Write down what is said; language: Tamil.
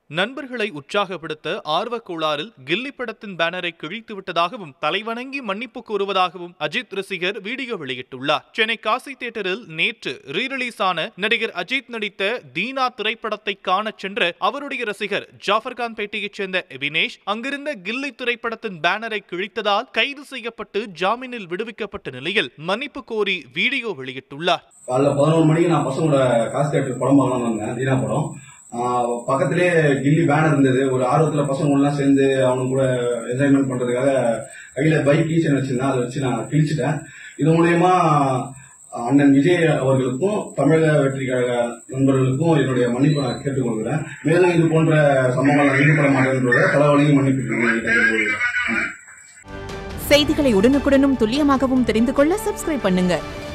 நண்பர்களை உற்சாகப்படுத்த ஆர்வக் கோளாறில் கில்லி படத்தின் பேனரை கிழித்து விட்டதாகவும் தலைவணங்கி மன்னிப்பு கூறுவதாகவும் அஜித் ரசிகர் வீடியோ வெளியிட்டுள்ளார் சென்னை காசி தியேட்டரில் நேற்று ரீரிலீஸ் ஆன நடிகர் அஜித் நடித்த தீனா திரைப்படத்தை காணச் சென்ற அவருடைய ரசிகர் ஜாஃபர்கான் பேட்டையைச் சேர்ந்த வினேஷ் அங்கிருந்த கில்லி திரைப்படத்தின் பேனரை கிழித்ததால் கைது செய்யப்பட்டு ஜாமீனில் விடுவிக்கப்பட்ட நிலையில் மன்னிப்பு கோரி வீடியோ வெளியிட்டுள்ளார் காலைல பதினோரு மணிக்கு நான் பசங்களோட காசு தேட்டருக்கு படம் பார்க்கலாம் வந்தேன் தீனா படம் ஆஹ் பக்கத்திலே கில்லி பேனர் இருந்தது ஒரு ஆர்வத்துல பசங்க எல்லாம் சேர்ந்து அவனுக்கு கூட என்ஜாய்மெண்ட் பண்றதுக்காக கையில பைக் கீச்சன் வச்சிருந்தேன் அதை வச்சு நான் கிழிச்சிட்டேன் இது மூலயமா அண்ணன் விஜய் அவர்களுக்கும் தமிழக வெற்றி கழக நண்பர்களுக்கும் என்னுடைய மன்னிப்பு நான் கேட்டுக்கொள்கிறேன் மேலும் இது போன்ற சம்பவங்கள் நான் ஈடுபட மாட்டேன்றத தலைவனையும் மன்னிப்பு கேட்டுக்கொள்கிறேன். செய்திகளை உடனுக்குடனும் துல்லியமாகவும் தெரிந்து கொள்ள சப்ஸ்கிரைப் பண்ணுங்க